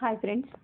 hi friends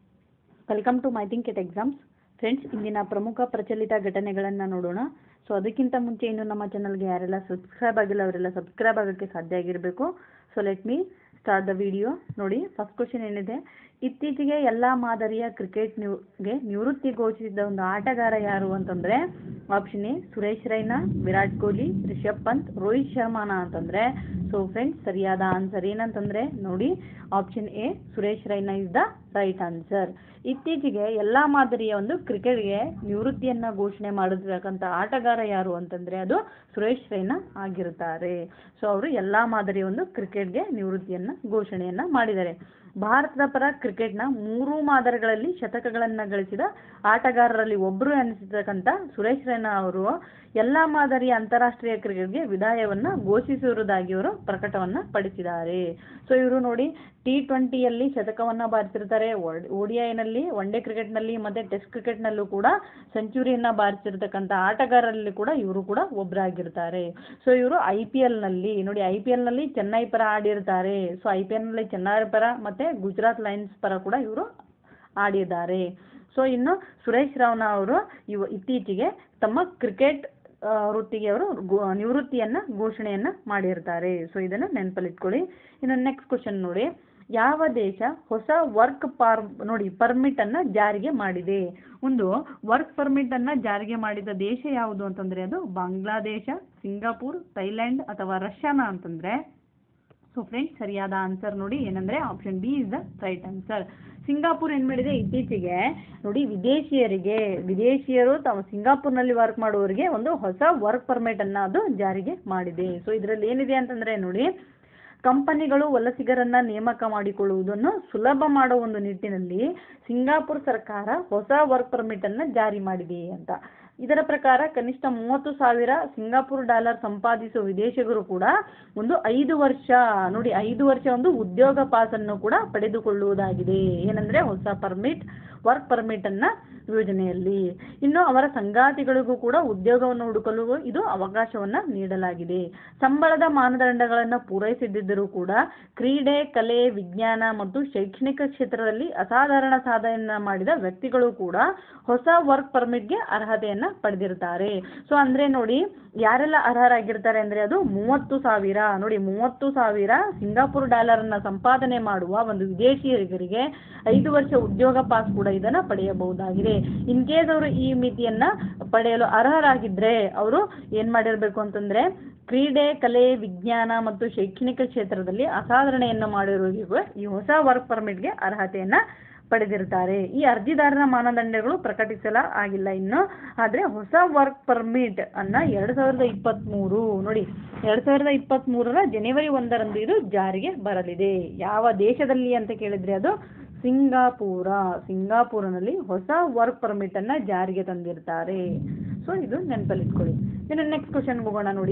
welcome to my think at exams friends ಇಂದಿನ ಪ್ರಮುಖ ಪ್ರಚಲಿತ ಘಟನೆಗಳನ್ನು ನೋಡೋಣ ಸೊ ಅದಕ್ಕಿಂತ ಮುಂಚೆ ಇನ್ನು ನಮ್ಮ ಚಾನಲ್ಗೆ ಯಾರೆಲ್ಲ ಸಬ್ಸ್ಕ್ರೈಬ್ ಆಗಿಲ್ಲ ಅವರೆಲ್ಲ ಸಬ್ಸ್ಕ್ರೈಬ್ ಆಗೋಕ್ಕೆ ಸಾಧ್ಯ ಆಗಿರಬೇಕು so let me start the video ನೋಡಿ ಫಸ್ಟ್ ಕ್ವಶನ್ ಏನಿದೆ ಇತ್ತೀಚೆಗೆ ಎಲ್ಲ ಮಾದರಿಯ ಕ್ರಿಕೆಟ್ ನ್ಯೂಗೆ ನಿವೃತ್ತಿ ಘೋಷಿಸಿದ ಒಂದು ಆಟಗಾರ ಯಾರು ಅಂತಂದರೆ ಆಪ್ಷನ್ ಎ ಸುರೇಶ್ ರೈನಾ ವಿರಾಟ್ ಕೊಹ್ಲಿ ರಿಷಬ್ ಪಂತ್ ರೋಹಿತ್ ಶರ್ಮಾನ ಅಂತಂದರೆ ಸೊ ಫ್ರೆಂಡ್ಸ್ ಸರಿಯಾದ ಆನ್ಸರ್ ಏನಂತಂದರೆ ನೋಡಿ option A Suresh Raina is the right answer ಇತ್ತೀಚೆಗೆ ಎಲ್ಲ ಮಾದರಿಯ ಒಂದು ಕ್ರಿಕೆಟ್ಗೆ ನಿವೃತ್ತಿಯನ್ನು ಘೋಷಣೆ ಮಾಡಿರ್ತಕ್ಕಂಥ ಆಟಗಾರ ಯಾರು ಅಂತಂದರೆ ಅದು ಸುರೇಶ್ ರೈನಾ ಆಗಿರುತ್ತಾರೆ ಸೊ ಅವರು ಎಲ್ಲ ಮಾದರಿಯ ಒಂದು ಕ್ರಿಕೆಟ್ಗೆ ನಿವೃತ್ತಿಯನ್ನು ಘೋಷಣೆಯನ್ನು ಮಾಡಿದ್ದಾರೆ ಭಾರತದ ಪರ ಕ್ರಿಕೆಟ್ನ ಮೂರು ಮಾದರಿಗಳಲ್ಲಿ ಶತಕಗಳನ್ನು ಗಳಿಸಿದ ಆಟಗಾರರಲ್ಲಿ ಒಬ್ಬರು ಅನಿಸಿರ್ತಕ್ಕಂಥ ಸುರೇಶ್ ರೈನಾ ಅವರು ಎಲ್ಲ ಮಾದರಿಯ ಅಂತಾರಾಷ್ಟ್ರೀಯ ಕ್ರಿಕೆಟ್ಗೆ ವಿದಾಯವನ್ನು ಘೋಷಿಸಿರುವುದಾಗಿ ಅವರು ಪ್ರಕಟವನ್ನು ಪಡಿಸಿದ್ದಾರೆ ಸೊ ಇವರು ನೋಡಿ ಟಿ ಟ್ವೆಂಟಿಯಲ್ಲಿ ಶತಕವನ್ನು ಬಾರಿಸಿರ್ತಾರೆ ಓಡಿಐನಲ್ಲಿ ಒನ್ ಡೇ ಕ್ರಿಕೆಟ್ನಲ್ಲಿ ಮತ್ತು ಟೆಸ್ಟ್ ಕ್ರಿಕೆಟ್ನಲ್ಲೂ ಕೂಡ ಸೆಂಚುರಿಯನ್ನು ಬಾರಿಸಿರ್ತಕ್ಕಂಥ ಆಟಗಾರರಲ್ಲಿ ಕೂಡ ಇವರು ಕೂಡ ಒಬ್ಬರಾಗಿರ್ತಾರೆ ಸೊ ಇವರು ಐ ಪಿ ಎಲ್ನಲ್ಲಿ ನೋಡಿ ಐ ಪಿ ಎಲ್ನಲ್ಲಿ ಚೆನ್ನೈ ಪರ ಆಡಿರ್ತಾರೆ ಸೊ ಐ ಪಿ ಎಲ್ನಲ್ಲಿ ಚೆನ್ನೈ ಪರ ಮತ್ತು ಗುಜರಾತ್ ಲಯನ್ಸ್ ಪರ ಕೂಡ ಇವರು ಆಡಿದ್ದಾರೆ ಸೊ ಇನ್ನು ಸುರೇಶ್ ರಾವ್ನ ಅವರು ಇವ ಇತ್ತೀಚೆಗೆ ತಮ್ಮ ಕ್ರಿಕೆಟ್ ವೃತ್ತಿಗೆ ಅವರು ನಿವೃತ್ತಿಯನ್ನು ಘೋಷಣೆಯನ್ನು ಮಾಡಿರ್ತಾರೆ ಸೊ ಇದನ್ನು ನೆನಪಲ್ಲಿಟ್ಕೊಳ್ಳಿ ಇನ್ನು ನೆಕ್ಸ್ಟ್ ಕ್ವಶನ್ ನೋಡಿ ಯಾವ ದೇಶ ಹೊಸ ವರ್ಕ್ ಪಾರ್ ನೋಡಿ ಪರ್ಮಿಟನ್ನು ಜಾರಿಗೆ ಮಾಡಿದೆ ಒಂದು ವರ್ಕ್ ಪರ್ಮಿಟನ್ನು ಜಾರಿಗೆ ಮಾಡಿದ ದೇಶ ಯಾವುದು ಅಂತಂದರೆ ಅದು ಬಾಂಗ್ಲಾದೇಶ ಸಿಂಗಾಪುರ್ ಥೈಲ್ಯಾಂಡ್ ಅಥವಾ ರಷ್ಯಾನ ಅಂತಂದರೆ ಸೊ ಫ್ರೆಂಡ್ಸ್ ಸರಿಯಾದ ಆನ್ಸರ್ ನೋಡಿ ಏನಂದರೆ option B is the right answer Singapore ಏನು ಮಾಡಿದೆ ಇತ್ತೀಚೆಗೆ ನೋಡಿ ವಿದೇಶಿಯರಿಗೆ ವಿದೇಶಿಯರು ತಾವು ಸಿಂಗಾಪುರ್ನಲ್ಲಿ ವರ್ಕ್ ಮಾಡುವವರಿಗೆ ಒಂದು ಹೊಸ ವರ್ಕ್ ಪರ್ಮಿಟನ್ನು ಅದು ಜಾರಿಗೆ ಮಾಡಿದೆ ಸೊ ಇದರಲ್ಲಿ ಏನಿದೆ ಅಂತಂದರೆ ನೋಡಿ ಕಂಪನಿಗಳು ವಲಸಿಗರನ್ನ ನೇಮಕ ಮಾಡಿಕೊಳ್ಳುವುದನ್ನು ಸುಲಭ ಮಾಡುವ ಒಂದು ನಿಟ್ಟಿನಲ್ಲಿ ಸಿಂಗಾಪುರ್ ಸರ್ಕಾರ ಹೊಸ ವರ್ಕ್ ಪರ್ಮಿಟನ್ನು ಜಾರಿ ಮಾಡಿದೆ ಅಂತ ಇದರ ಪ್ರಕಾರ ಕನಿಷ್ಠ ಮೂವತ್ತು ಸಾವಿರ ಸಿಂಗಾಪುರ್ ಡಾಲರ್ ಸಂಪಾದಿಸುವ ವಿದೇಶಿಗರು ಕೂಡ ಒಂದು ಐದು ವರ್ಷ ನೋಡಿ ಐದು ವರ್ಷ ಒಂದು ಉದ್ಯೋಗ ಪಾಸನ್ನು ಕೂಡ ಪಡೆದುಕೊಳ್ಳುವುದಾಗಿದೆ ಏನಂದರೆ ಹೊಸ ಪರ್ಮಿಟ್ ವರ್ಕ್ ಪರ್ಮಿಟನ್ನು ಯೋಜನೆಯಲ್ಲಿ ಇನ್ನು ಅವರ ಸಂಗಾತಿಗಳಿಗೂ ಕೂಡ ಉದ್ಯೋಗವನ್ನು ಹುಡುಕಲು ಇದು ಅವಕಾಶವನ್ನು ನೀಡಲಾಗಿದೆ ಸಂಬಳದ ಮಾನದಂಡಗಳನ್ನು ಪೂರೈಸದಿದ್ದರೂ ಕೂಡ ಕ್ರೀಡೆ ಕಲೆ ವಿಜ್ಞಾನ ಮತ್ತು ಶೈಕ್ಷಣಿಕ ಕ್ಷೇತ್ರದಲ್ಲಿ ಅಸಾಧಾರಣ ಸಾಧನೆಯನ್ನು ಮಾಡಿದ ವ್ಯಕ್ತಿಗಳು ಕೂಡ ಹೊಸ ವರ್ಕ್ ಪರ್ಮಿಟ್ಗೆ ಅರ್ಹತೆಯನ್ನು ಪಡೆದಿರ್ತಾರೆ ಸೊ ಅಂದರೆ ನೋಡಿ ಯಾರೆಲ್ಲ ಅರ್ಹರಾಗಿರ್ತಾರೆ ಅಂದರೆ ಅದು ಮೂವತ್ತು ಸಾವಿರ ನೋಡಿ ಮೂವತ್ತು ಸಾವಿರ ಸಿಂಗಾಪುರ್ ಡಾಲರನ್ನು ಸಂಪಾದನೆ ಮಾಡುವ ಒಂದು ವಿದೇಶಿಯರಿಗೆ ಐದು ವರ್ಷ ಉದ್ಯೋಗ ಪಾಸ್ ಕೂಡ ಇದನ್ನು ಪಡೆಯಬಹುದಾಗಿದೆ ಇನ್ ಕೇಸ್ ಅವರು ಈ ಮಿತಿಯನ್ನು ಪಡೆಯಲು ಅರ್ಹರಾಗಿದ್ದರೆ ಅವರು ಏನು ಮಾಡಿರಬೇಕು ಅಂತಂದರೆ ಕ್ರೀಡೆ ಕಲೆ ವಿಜ್ಞಾನ ಮತ್ತು ಶೈಕ್ಷಣಿಕ ಕ್ಷೇತ್ರದಲ್ಲಿ ಅಸಾಧರಣೆಯನ್ನು ಮಾಡಿರುವವರಿಗೂ ಈ ಹೊಸ ವರ್ಕ್ ಪರ್ಮಿಟ್ಗೆ ಅರ್ಹತೆಯನ್ನು ಪಡೆದಿರ್ತಾರೆ ಈ ಅರ್ಜಿದಾರರ ಮಾನದಂಡಗಳು ಪ್ರಕಟಿಸಲ ಆಗಿಲ್ಲ ಇನ್ನು ಆದರೆ ಹೊಸ ವರ್ಕ್ ಪರ್ಮಿಟ್ ಅನ್ನು ಎರಡು ಸಾವಿರದ ಇಪ್ಪತ್ತ್ಮೂರು ನೋಡಿ ಎರಡು ಸಾವಿರದ ಇಪ್ಪತ್ತ್ಮೂರರ ಜನವರಿ ಒಂದರಂದು ಇದು ಜಾರಿಗೆ ಬರಲಿದೆ ಯಾವ ದೇಶದಲ್ಲಿ ಅಂತ ಕೇಳಿದರೆ ಅದು ಸಿಂಗಾಪುರ ಸಿಂಗಾಪುರನಲ್ಲಿ ಹೊಸ ವರ್ಕ್ ಪರ್ಮಿಟನ್ನು ಜಾರಿಗೆ ತಂದಿರ್ತಾರೆ ಸೊ ಇದು ನೆನಪಲ್ಲಿಟ್ಕೊಳ್ಳಿ ಇನ್ನು ನೆಕ್ಸ್ಟ್ ಕ್ವಶನ್ಗೆ ಹೋಗೋಣ ನೋಡಿ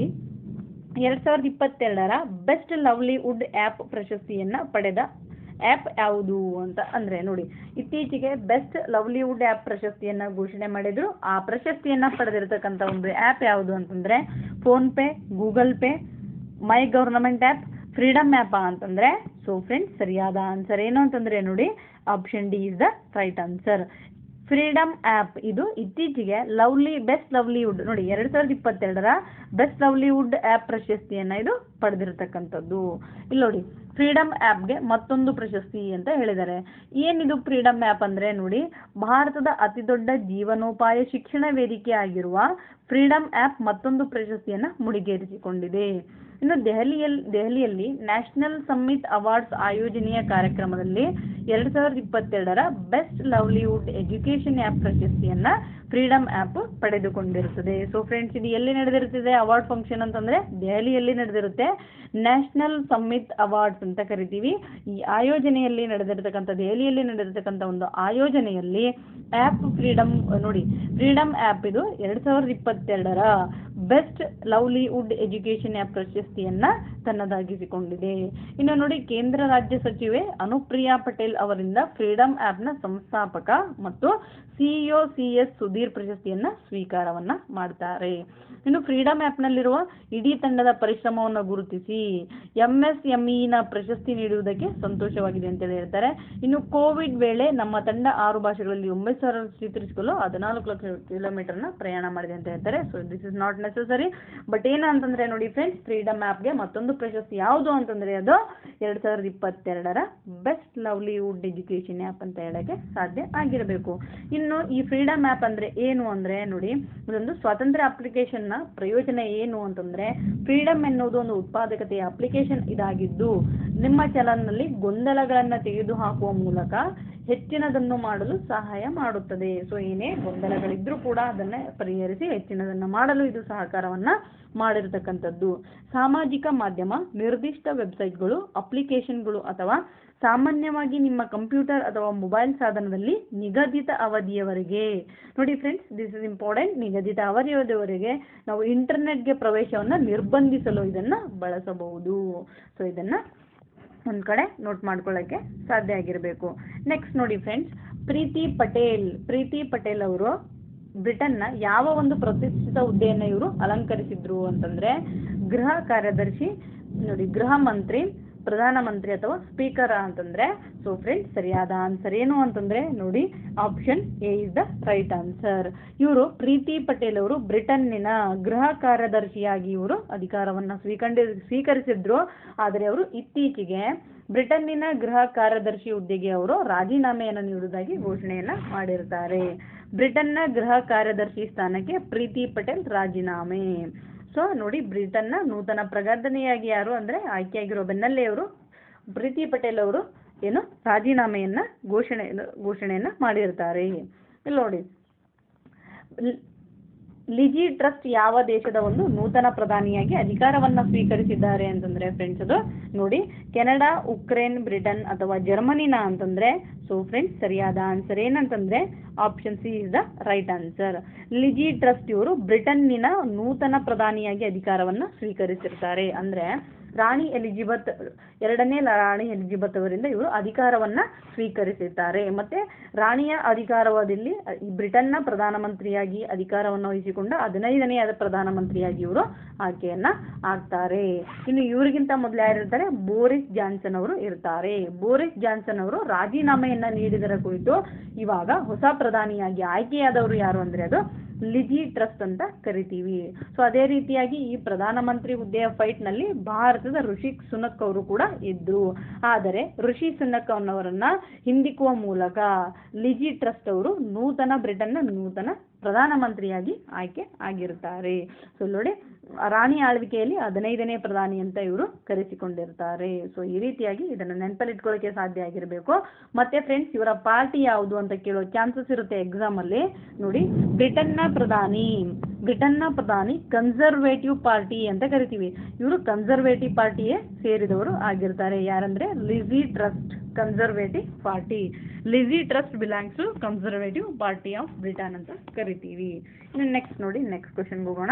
ಎರಡು ಸಾವಿರದ ಇಪ್ಪತ್ತೆರಡರ ಬೆಸ್ಟ್ ಲವ್ಲಿವುಡ್ ಆ್ಯಪ್ ಪ್ರಶಸ್ತಿಯನ್ನು ಪಡೆದ ಆ್ಯಪ್ ಯಾವುದು ಅಂತ ಅಂದರೆ ನೋಡಿ ಇತ್ತೀಚೆಗೆ ಬೆಸ್ಟ್ ಲವ್ಲಿವುಡ್ ಆ್ಯಪ್ ಪ್ರಶಸ್ತಿಯನ್ನು ಘೋಷಣೆ ಮಾಡಿದರು ಆ ಪ್ರಶಸ್ತಿಯನ್ನು ಪಡೆದಿರತಕ್ಕಂಥ ಒಂದು ಆ್ಯಪ್ ಯಾವುದು ಅಂತಂದರೆ PhonePe Google Pay my government app freedom ಆ್ಯಪಾ ಅಂತಂದರೆ ಸೊ ಫ್ರೆಂಡ್ಸ್ ಸರಿಯಾದ ಆನ್ಸರ್ ಏನು ಅಂತಂದರೆ ನೋಡಿ option D is the right answer freedom app ಇದು ಇತ್ತೀಚೆಗೆ ಲವ್ಲಿ ಬೆಸ್ಟ್ ಲವ್ಲಿವುಡ್ ನೋಡಿ ಎರಡು ಸಾವಿರದ ಇಪ್ಪತ್ತೆರಡರ ಬೆಸ್ಟ್ ಲವ್ಲಿವುಡ್ ಆ್ಯಪ್ ಪ್ರಶಸ್ತಿಯನ್ನು ಇದು ಪಡೆದಿರತಕ್ಕಂಥದ್ದು ಇಲ್ಲಿ ನೋಡಿ ಫ್ರೀಡಮ್ ಆ್ಯಪ್ಗೆ ಮತ್ತೊಂದು ಪ್ರಶಸ್ತಿ ಅಂತ ಹೇಳಿದ್ದಾರೆ ಏನಿದು ಫ್ರೀಡಮ್ ಆ್ಯಪ್ ಅಂದರೆ ನೋಡಿ ಭಾರತದ ಅತಿ ದೊಡ್ಡ ಜೀವನೋಪಾಯ ಶಿಕ್ಷಣ ವೇದಿಕೆ ಆಗಿರುವ ಫ್ರೀಡಮ್ ಆ್ಯಪ್ ಮತ್ತೊಂದು ಪ್ರಶಸ್ತಿಯನ್ನು ಮುಡಿಗೇರಿಸಿಕೊಂಡಿದೆ ಇನ್ನು ದೆಹಲಿಯಲ್ಲಿ ದೆಹಲಿಯಲ್ಲಿ ನ್ಯಾಷನಲ್ ಸಮ್ಮಿಟ್ ಅವಾರ್ಡ್ಸ್ ಆಯೋಜನೆಯ ಕಾರ್ಯಕ್ರಮದಲ್ಲಿ ಎರಡು ಸಾವಿರದ ಇಪ್ಪತ್ತೆರಡರ ಬೆಸ್ಟ್ ಲವ್ಲಿವುಡ್ ಎಜುಕೇಷನ್ ಆ್ಯಪ್ ಪ್ರಶಸ್ತಿಯನ್ನು ಫ್ರೀಡಮ್ ಆ್ಯಪ್ ಪಡೆದುಕೊಂಡಿರುತ್ತದೆ ಸೊ ಫ್ರೆಂಡ್ಸ್ ಇದು ಎಲ್ಲಿ ನಡೆದಿರುತ್ತದೆ ಅವಾರ್ಡ್ ಫಂಕ್ಷನ್ ಅಂತಂದರೆ ದೆಹಲಿಯಲ್ಲಿ ನಡೆದಿರುತ್ತೆ ನ್ಯಾಷನಲ್ ಸಮ್ಮಿಟ್ ಅವಾರ್ಡ್ಸ್ ಅಂತ ಕರಿತೀವಿ ಈ ಆಯೋಜನೆಯಲ್ಲಿ ನಡೆದಿರ್ತಕ್ಕಂಥ ದೆಹಲಿಯಲ್ಲಿ ನಡೆದಿರ್ತಕ್ಕಂಥ ಒಂದು ಆಯೋಜನೆಯಲ್ಲಿ ಆ್ಯಪ್ ಫ್ರೀಡಮ್ ನೋಡಿ ಫ್ರೀಡಮ್ ಆ್ಯಪ್ ಇದು ಎರಡು ಸಾವಿರದ ಇಪ್ಪತ್ತೆರಡರ ಬೆಸ್ಟ್ ಲವ್ಲಿವುಡ್ ಎಜುಕೇಷನ್ ಆ್ಯಪ್ ಪ್ರಶಸ್ತಿಯನ್ನು ತನ್ನದಾಗಿಸಿಕೊಂಡಿದೆ ಇನ್ನು ನೋಡಿ ಕೇಂದ್ರ ರಾಜ್ಯ ಸಚಿವೆ ಅನುಪ್ರಿಯಾ ಪಟೇಲ್ ಅವರಿಂದ ಫ್ರೀಡಮ್ ಆ್ಯಪ್ನ ಸಂಸ್ಥಾಪಕ ಮತ್ತು CEO C S Sudhir Sudhir ಪ್ರಶಸ್ತಿಯನ್ನ ಸ್ವೀಕಾರವನ್ನ ಮಾಡ್ತಾರೆ ಇನ್ನು ಫ್ರೀಡಮ್ ಆ್ಯಪ್ನಲ್ಲಿರುವ ಇಡೀ ತಂಡದ ಪರಿಶ್ರಮವನ್ನು ಗುರುತಿಸಿ ಎಂ ಎಸ್ ಎಂಇನ ಪ್ರಶಸ್ತಿ ನೀಡುವುದಕ್ಕೆ ಸಂತೋಷವಾಗಿದೆ ಅಂತೇಳಿ ಹೇಳ್ತಾರೆ ಇನ್ನು ಕೋವಿಡ್ ವೇಳೆ ನಮ್ಮ ತಂಡ ಆರು ಭಾಷೆಗಳಲ್ಲಿ ಒಂಬತ್ತು ಸಾವಿರ ಚಿತ್ರಿಸಿಕೊಳ್ಳಲು ಹದಿನಾಲ್ಕು ಲಕ್ಷ ಕಿಲೋಮೀಟರ್ನ ಪ್ರಯಾಣ ಮಾಡಿದೆ ಅಂತ ಹೇಳ್ತಾರೆ so this is not necessary but ಏನು ಅಂತಂದ್ರೆ ನೋಡಿ ಫ್ರೆಂಡ್ಸ್ ಫ್ರೀಡಮ್ ಆ್ಯಪ್ಗೆ ಮತ್ತೊಂದು ಪ್ರಶಸ್ತಿ ಯಾವುದು ಅಂತಂದ್ರೆ ಅದು ಎರಡು ಸಾವಿರದ ಇಪ್ಪತ್ತೆರಡರ ಬೆಸ್ಟ್ ಲವ್ಲಿವುಡ್ ಎಜುಕೇಶನ್ ಆ್ಯಪ್ ಅಂತ ಹೇಳಕ್ಕೆ ಸಾಧ್ಯ ಆಗಿರಬೇಕು ಇನ್ನು ಈ ಫ್ರೀಡಮ್ ಆ್ಯಪ್ ಅಂದ್ರೆ ಏನು ಅಂದ್ರೆ ನೋಡಿ ಇದೊಂದು ಸ್ವಾತಂತ್ರ್ಯ ಅಪ್ಲಿಕೇಶನ್ನ ಪ್ರಯೋಜನ ಏನು ಅಂತಂದ್ರೆ ಫ್ರೀಡಮ್ ಎನ್ನುವುದು ಒಂದು ಉತ್ಪಾದಕತೆಯ ಅಪ್ಲಿಕೇಶನ್ ಇದಾಗಿದ್ದು ನಿಮ್ಮ ಚಲನ್ನಲ್ಲಿ ಗೊಂದಲಗಳನ್ನು ತೆಗೆದುಹಾಕುವ ಮೂಲಕ ಹೆಚ್ಚಿನದನ್ನು ಮಾಡಲು ಸಹಾಯ ಮಾಡುತ್ತದೆ ಸೊ ಏನೇ ಗೊಂದಲಗಳಿದ್ರೂ ಕೂಡ ಅದನ್ನ ಪರಿಹರಿಸಿ ಹೆಚ್ಚಿನದನ್ನು ಮಾಡಲು ಇದು ಸಹಕಾರವನ್ನ ಮಾಡಿರತಕ್ಕಂಥದ್ದು ಸಾಮಾಜಿಕ ಮಾಧ್ಯಮ ನಿರ್ದಿಷ್ಟ ವೆಬ್ಸೈಟ್ಗಳು ಅಪ್ಲಿಕೇಶನ್ಗಳು ಅಥವಾ ಸಾಮಾನ್ಯವಾಗಿ ನಿಮ್ಮ ಕಂಪ್ಯೂಟರ್ ಅಥವಾ ಮೊಬೈಲ್ ಸಾಧನದಲ್ಲಿ ನಿಗದಿತ ಅವಧಿಯವರೆಗೆ ನೋಡಿ ಫ್ರೆಂಡ್ಸ್ ದಿಸ್ ಇಸ್ ಇಂಪಾರ್ಟೆಂಟ್ ನಿಗದಿತ ಅವಧಿಯವರೆಗೆ ನಾವು ಇಂಟರ್ನೆಟ್ಗೆ ಪ್ರವೇಶವನ್ನು ನಿರ್ಬಂಧಿಸಲು ಇದನ್ನು ಬಳಸಬಹುದು ಸೊ ಇದನ್ನು ಒಂದು ಕಡೆ ನೋಟ್ ಮಾಡ್ಕೊಳ್ಳೋಕ್ಕೆ ಸಾಧ್ಯ ಆಗಿರಬೇಕು ನೆಕ್ಸ್ಟ್ ನೋಡಿ ಫ್ರೆಂಡ್ಸ್ ಪ್ರೀತಿ ಪಟೇಲ್ ಪ್ರೀತಿ ಪಟೇಲ್ ಅವರು ಬ್ರಿಟನ್ನ ಯಾವ ಒಂದು ಪ್ರತಿಷ್ಠಿತ ಹುದ್ದೆಯನ್ನು ಇವರು ಅಲಂಕರಿಸಿದ್ರು ಅಂತಂದ್ರೆ ಗೃಹ ಕಾರ್ಯದರ್ಶಿ ನೋಡಿ ಗೃಹ ಮಂತ್ರಿ ಪ್ರಧಾನಮಂತ್ರಿ ಅಥವಾ ಸ್ಪೀಕರ್ ಅಂತಂದ್ರೆ ಸೊ ಫ್ರೆಂಡ್ಸ್ ಸರಿಯಾದ ಆನ್ಸರ್ ಏನು ಅಂತಂದ್ರೆ ನೋಡಿ option A is the right answer ಇವರು ಪ್ರೀತಿ ಪಟೇಲ್ ಅವರು ಬ್ರಿಟನ್ನಿನ ಗೃಹ ಕಾರ್ಯದರ್ಶಿಯಾಗಿ ಇವರು ಅಧಿಕಾರವನ್ನ ಸ್ವೀಕಂಡಿ ಸ್ವೀಕರಿಸಿದ್ರು ಆದರೆ ಅವರು ಇತ್ತೀಚೆಗೆ ಬ್ರಿಟನ್ನಿನ ಗೃಹ ಕಾರ್ಯದರ್ಶಿ ಹುದ್ದೆಗೆ ಅವರು ರಾಜೀನಾಮೆಯನ್ನು ನೀಡುವುದಾಗಿ ಘೋಷಣೆಯನ್ನ ಮಾಡಿರ್ತಾರೆ ಬ್ರಿಟನ್ನ ಗೃಹ ಕಾರ್ಯದರ್ಶಿ ಸ್ಥಾನಕ್ಕೆ ಪ್ರೀತಿ ಪಟೇಲ್ ರಾಜೀನಾಮೆ ಸೊ ನೋಡಿ ಬ್ರಿಟನ್ನ ನೂತನ ಪ್ರಧಾನಿಯಾಗಿ ಯಾರು ಅಂದ್ರೆ ಆಯ್ಕೆಯಾಗಿರೋ ಬೆನ್ನಲ್ಲೇ ಅವರು ಪ್ರೀತಿ ಪಟೇಲ್ ಅವರು ಏನು ರಾಜೀನಾಮೆಯನ್ನ ಘೋಷಣೆ ಘೋಷಣೆಯನ್ನ ಮಾಡಿರ್ತಾರೆ ಇಲ್ಲಿ ನೋಡಿ ಲ್- ಲಿಜಿ ಟ್ರಸ್ಟ್ ಯಾವ ದೇಶದ ಒಂದು ನೂತನ ಪ್ರಧಾನಿಯಾಗಿ ಅಧಿಕಾರವನ್ನ ಸ್ವೀಕರಿಸಿದ್ದಾರೆ ಅಂತಂದ್ರೆ ಫ್ರೆಂಡ್ಸ್ ಅದು ನೋಡಿ ಕೆನಡಾ ಉಕ್ರೇನ್ ಬ್ರಿಟನ್ ಅಥವಾ ಜರ್ಮನಿನ ಅಂತಂದ್ರೆ ಸೊ ಫ್ರೆಂಡ್ಸ್ ಸರಿಯಾದ ಆನ್ಸರ್ ಏನಂತಂದ್ರೆ option C is the right answer Lizzie Truss ಇವರು ಬ್ರಿಟನ್ನಿನ ನೂತನ ಪ್ರಧಾನಿಯಾಗಿ ಅಧಿಕಾರವನ್ನ ಸ್ವೀಕರಿಸಿರ್ತಾರೆ ಅಂದ್ರೆ ರಾಣಿ ಎಲಿಜಿಬತ್ ಎರಡನೇ ರಾಣಿ ಎಲಿಜಿಬತ್ ಅವರಿಂದ ಇವರು ಅಧಿಕಾರವನ್ನ ಸ್ವೀಕರಿಸಿದ್ದಾರೆ ಮತ್ತೆ ರಾಣಿಯ ಅಧಿಕಾರವಾದಲ್ಲಿ ಈ ಬ್ರಿಟನ್ನ ಪ್ರಧಾನಮಂತ್ರಿಯಾಗಿ ಅಧಿಕಾರವನ್ನು ವಹಿಸಿಕೊಂಡ ಹದಿನೈದನೇ ಪ್ರಧಾನಮಂತ್ರಿಯಾಗಿ ಇವರು ಆಯ್ಕೆಯನ್ನ ಆಗ್ತಾರೆ ಇನ್ನು ಇವರಿಗಿಂತ ಮೊದಲು ಯಾರಿರ್ತಾರೆ ಬೋರಿಸ್ ಜಾನ್ಸನ್ ಅವರು ಇರ್ತಾರೆ ಬೋರಿಸ್ ಜಾನ್ಸನ್ ಅವರು ರಾಜೀನಾಮೆಯನ್ನ ನೀಡಿದರ ಕುರಿತು ಇವಾಗ ಹೊಸ ಪ್ರಧಾನಿಯಾಗಿ ಆಯ್ಕೆಯಾದವರು ಯಾರು ಅಂದ್ರೆ ಅದು ಲಿಜಿ ಟ್ರಸ್ಟ್ ಅಂತ ಕರಿತೀವಿ ಸೊ ಅದೇ ರೀತಿಯಾಗಿ ಈ ಪ್ರಧಾನಮಂತ್ರಿ ಹುದ್ದೆಯ ಫೈಟ್ ನಲ್ಲಿ ಭಾರತದ ಋಷಿ ಸುನಕ್ ಅವರು ಕೂಡ ಇದ್ರು ಆದರೆ ಋಷಿ ಸುನಕ್ ಅವರನ್ನ ಹಿಂದಿಕ್ಕುವ ಮೂಲಕ ಲಿಜಿ ಟ್ರಸ್ಟ್ ಅವರು ನೂತನ ಬ್ರಿಟನ್ನ ನೂತನ ಪ್ರಧಾನಮಂತ್ರಿಯಾಗಿ ಆಯ್ಕೆ ಆಗಿರ್ತಾರೆ ಸೊ ನೋಡಿ ರಾಣಿ ಆಳ್ವಿಕೆಯಲ್ಲಿ ಹದಿನೈದನೇ ಪ್ರಧಾನಿ ಅಂತ ಇವರು ಕರೆಸಿಕೊಂಡಿರ್ತಾರೆ ಸೊ ಈ ರೀತಿಯಾಗಿ ಇದನ್ನ ನೆನಪಲ್ಲಿಟ್ಕೊಳ್ಳೋಕೆ ಸಾಧ್ಯ ಆಗಿರಬೇಕು ಮತ್ತೆ ಫ್ರೆಂಡ್ಸ್ ಇವರ ಪಾರ್ಟಿ ಯಾವುದು ಅಂತ ಕೇಳೋ ಚಾನ್ಸಸ್ ಇರುತ್ತೆ ಎಕ್ಸಾಮ್ ಅಲ್ಲಿ ನೋಡಿ ಬ್ರಿಟನ್ನ ಪ್ರಧಾನಿ ಬ್ರಿಟನ್ನ ಪ್ರಧಾನಿ ಕನ್ಸರ್ವೇಟಿವ್ ಪಾರ್ಟಿ ಅಂತ ಕರಿತೀವಿ ಇವರು ಕನ್ಸರ್ವೇಟಿವ್ ಪಾರ್ಟಿಯೇ ಸೇರಿದವರು ಆಗಿರ್ತಾರೆ ಯಾರಂದ್ರೆ Lizzie Truss Conservative party Lizzie Truss belongs to Conservative party of Britain ಅಂತ ಕರಿತೀವಿ ಇನ್ನು ನೆಕ್ಸ್ಟ್ ನೋಡಿ ನೆಕ್ಸ್ಟ್ ಕ್ವಶನ್ಗೆ ಹೋಗೋಣ